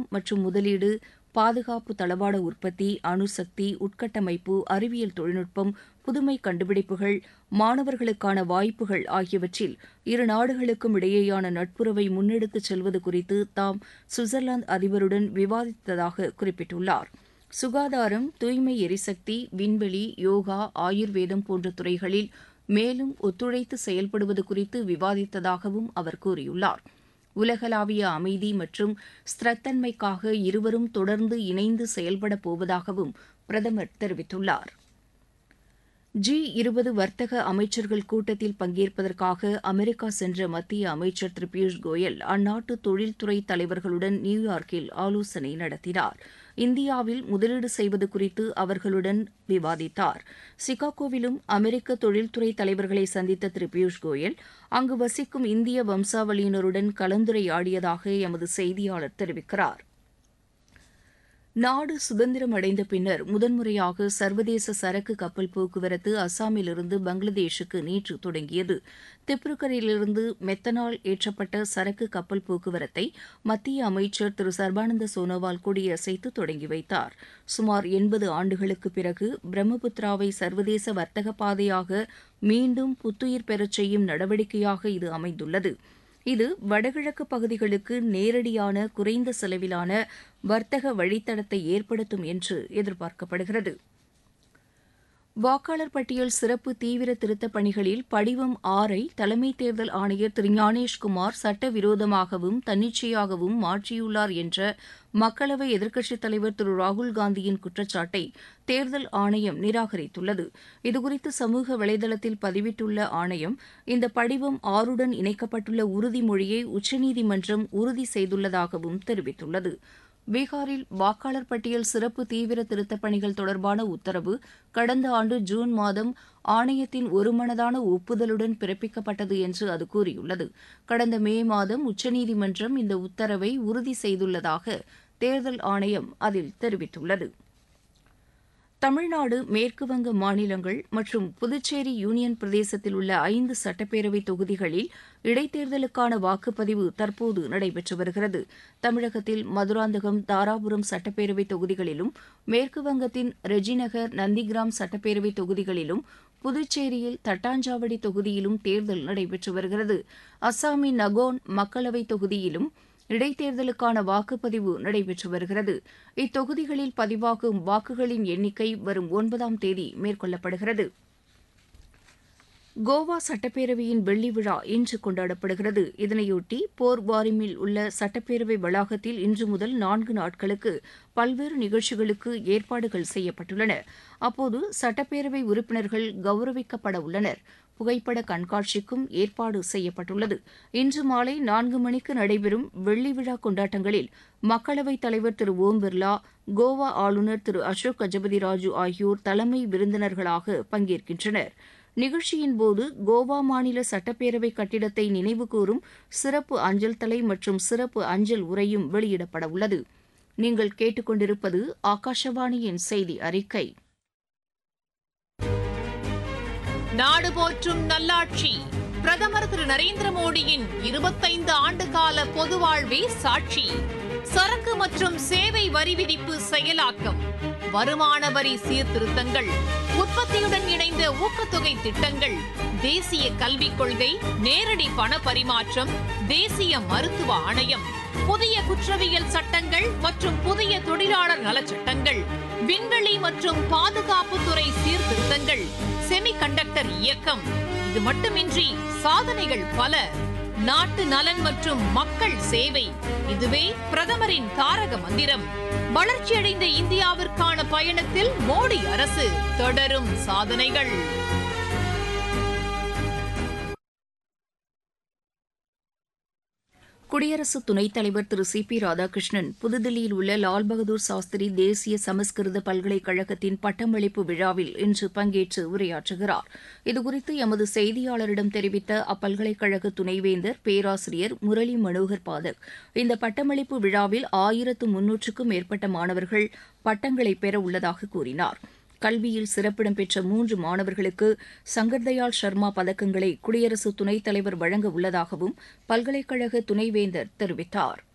மற்றும் முதலீடு பாதுகாப்பு தளவாட உற்பத்தி அணுசக்தி உட்கட்டமைப்பு அறிவியல் தொழில்நுட்பம் புதுமை கண்டுபிடிப்புகள் மாணவர்களுக்கான வாய்ப்புகள் ஆகியவற்றில் இரு நாடுகளுக்கும் இடையேயான நட்புறவை முன்னெடுத்துச் செல்வது குறித்து தாம் சுவிட்சர்லாந்து அதிபருடன் விவாதித்ததாக குறிப்பிட்டுள்ளார் சுகாதாரம் தூய்மை எரிசக்தி விண்வெளி யோகா ஆயுர்வேதம் போன்ற துறைகளில் மேலும் ஒத்துழைத்து செயல்படுவது குறித்து விவாதித்ததாகவும் அவர் கூறியுள்ளார் உலகளாவிய அமைதி மற்றும் ஸ்திரத்தன்மைக்காக இருவரும் தொடர்ந்து இணைந்து செயல்படப் போவதாகவும் பிரதமர் தெரிவித்துள்ளார் ஜி இருபது வர்த்தக அமைச்சர்கள் கூட்டத்தில் பங்கேற்பதற்காக அமெரிக்கா சென்ற மத்திய அமைச்சர் திரு பியூஷ் கோயல் அந்நாட்டு தொழில்துறை தலைவர்களுடன் நியூயார்க்கில் ஆலோசனை நடத்தினார் இந்தியாவில் முதலீடு செய்வது குறித்து அவர்களுடன் விவாதித்தார் சிகாகோவிலும் அமெரிக்க தொழில்துறை தலைவர்களை சந்தித்த திரு பியூஷ் கோயல் அங்கு வசிக்கும் இந்திய வம்சாவளியினருடன் கலந்துரையாடியதாக எமது செய்தியாளர் தெரிவிக்கிறார் நாடு சுதந்திரம் அடைந்த பின்னர் முதன்முறையாக சர்வதேச சரக்கு கப்பல் போக்குவரத்து அசாமிலிருந்து பங்களாதேஷுக்கு நேற்று தொடங்கியது திப்ருகரிலிருந்து மெத்தனால் ஏற்றப்பட்ட சரக்கு கப்பல் போக்குவரத்தை மத்திய அமைச்சர் திரு சர்பானந்த சோனோவால் கொடியசைத்து தொடங்கி வைத்தார் சுமார் எண்பது ஆண்டுகளுக்கு பிறகு பிரம்மபுத்திராவை சர்வதேச வர்த்தக பாதையாக மீண்டும் புத்துயிர் பெறச் செய்யும் நடவடிக்கையாக இது அமைந்துள்ளது இது வடகிழக்கு பகுதிகளுக்கு நேரடியான குறைந்த செலவிலான வர்த்தக வழித்தடத்தை ஏற்படுத்தும் என்று எதிர்பார்க்கப்படுகிறது வாக்காளர் பட்டியல் சிறப்பு தீவிர திருத்தப் பணிகளில் படிவம் ஆறை தலைமை தேர்தல் ஆணையர் திரு ஞானேஷ்குமார் சட்டவிரோதமாகவும் தன்னிச்சையாகவும் மாற்றியுள்ளார் என்ற மக்களவை எதிர்க்கட்சித் தலைவர் திரு ராகுல்காந்தியின் குற்றச்சாட்டை தேர்தல் ஆணையம் நிராகரித்துள்ளது இதுகுறித்து சமூக வலைதளத்தில் பதிவிட்டுள்ள ஆணையம் இந்த படிவம் ஆறுடன் இணைக்கப்பட்டுள்ள உறுதிமொழியை உச்சநீதிமன்றம் உறுதி செய்துள்ளதாகவும் தெரிவித்துள்ளது பீகாரில் வாக்காளர் பட்டியல் சிறப்பு தீவிர திருத்தப் பணிகள் தொடர்பான உத்தரவு கடந்த ஆண்டு ஜூன் மாதம் ஆணையத்தின் ஒருமனதான ஒப்புதலுடன் பிறப்பிக்கப்பட்டது என்று அது கூறியுள்ளது கடந்த மே மாதம் உச்சநீதிமன்றம் இந்த உத்தரவை உறுதி செய்துள்ளதாக தேர்தல் ஆணையம் அதில் தெரிவித்துள்ளது தமிழ்நாடு மேற்குவங்க மாநிலங்கள் மற்றும் புதுச்சேரி யூனியன் பிரதேசத்தில் உள்ள ஐந்து சட்டப்பேரவை தொகுதிகளில் இடைத்தேர்தலுக்கான வாக்குப்பதிவு தற்போது நடைபெற்று வருகிறது தமிழகத்தில் மதுராந்தகம் தாராபுரம் சட்டப்பேரவை தொகுதிகளிலும் மேற்குவங்கத்தின் ரெஜிநகர் நந்திகிராம் சட்டப்பேரவை தொகுதிகளிலும் புதுச்சேரியில் தட்டாஞ்சாவடி தொகுதியிலும் தேர்தல் நடைபெற்று வருகிறது அஸ்ஸாமின் நகோன் மக்களவை தொகுதியிலும் இடைத்தேர்தலுக்கான வாக்குப்பதிவு நடைபெற்று வருகிறது இத்தொகுதிகளில் பதிவாகும் வாக்குகளின் எண்ணிக்கை வரும் ஒன்பதாம் தேதி மேற்கொள்ளப்படுகிறது கோவா சட்டப்பேரவையின் வெள்ளி விழா இன்று கொண்டாடப்படுகிறது இதனையொட்டி போர்வாரிமில் உள்ள சட்டப்பேரவை வளாகத்தில் இன்று முதல் நான்கு நாட்களுக்கு பல்வேறு நிகழ்ச்சிகளுக்கு ஏற்பாடுகள் செய்யப்பட்டுள்ளன அப்போது சட்டப்பேரவை உறுப்பினர்கள் கௌரவிக்கப்பட உள்ளனர் புகைப்பட கண்காட்சிக்கும் ஏற்பாடு செய்யப்பட்டுள்ளது இன்று மாலை நான்கு மணிக்கு நடைபெறும் வெள்ளி விழா கொண்டாட்டங்களில் மக்களவைத் தலைவர் திரு ஓம் பிர்லா கோவா ஆளுநர் திரு அசோக் கஜபதி ராஜு ஆகியோர் தலைமை விருந்தினர்களாக பங்கேற்கின்றனர் நிகழ்ச்சியின் போது கோவா மாநில சட்டப்பேரவை கட்டிடத்தை நினைவுகூரும் சிறப்பு அஞ்சல் தலை மற்றும் சிறப்பு அஞ்சல் உரையும் வெளியிடப்பட உள்ளது நீங்கள் கேட்டுக்கொண்டிருப்பது ஆகாஷவாணியின் செய்தி அறிக்கை நாடு போற்றும் நல்லாட்சி பிரதமர் திரு நரேந்திர மோடியின் இருபத்தைந்து ஆண்டு கால பொது வாழ்வே சாட்சி சரக்கு மற்றும் சேவை வரி விதிப்பு செயலாக்கம் வருமான வரி சீர்திருத்தங்கள் உற்பத்தியுடன் இணைந்த ஊக்கத்தொகை திட்டங்கள் தேசிய கல்விக் கொள்கை நேரடி பண பரிமாற்றம் தேசிய மருத்துவ ஆணையம் புதிய குற்றவியல் சட்டங்கள் மற்றும் புதிய தொழிலாளர் நலச்சட்டங்கள் விண்வெளி மற்றும் பாதுகாப்புத்துறை சீர்திருத்தங்கள் செமிகண்டக்டர் இயக்கம் இது மட்டுமின்றி சாதனைகள் பல நாட்டு நலன் மற்றும் மக்கள் சேவை இதுவே பிரதமரின் தாரக மந்திரம் வளர்ச்சியடைந்த இந்தியாவிற்கான பயணத்தில் மோடி அரசு தொடரும் சாதனைகள் குடியரசு துணைத் தலைவர் திரு சி பி ராதாகிருஷ்ணன் புதுதில்லியில் உள்ள லால் பகதூர் சாஸ்திரி தேசிய சமஸ்கிருத பல்கலைக்கழகத்தின் பட்டமளிப்பு விழாவில் இன்று பங்கேற்று உரையாற்றுகிறார் இதுகுறித்து எமது செய்தியாளரிடம் தெரிவித்த அப்பல்கலைக்கழக துணைவேந்தர் பேராசிரியர் முரளி மனோகர் பாதக் இந்த பட்டமளிப்பு விழாவில் ஆயிரத்து முன்னூற்றுக்கும் மேற்பட்ட மாணவர்கள் பட்டங்களை பெற உள்ளதாக கூறினார் கல்வியில் சிறப்பிடம் பெற்ற மூன்று மாணவர்களுக்கு சங்கர்தயாள் சர்மா பதக்கங்களை குடியரசு துணைத் தலைவர் வழங்க உள்ளதாகவும் பல்கலைக்கழக துணைவேந்தர் தெரிவித்தார்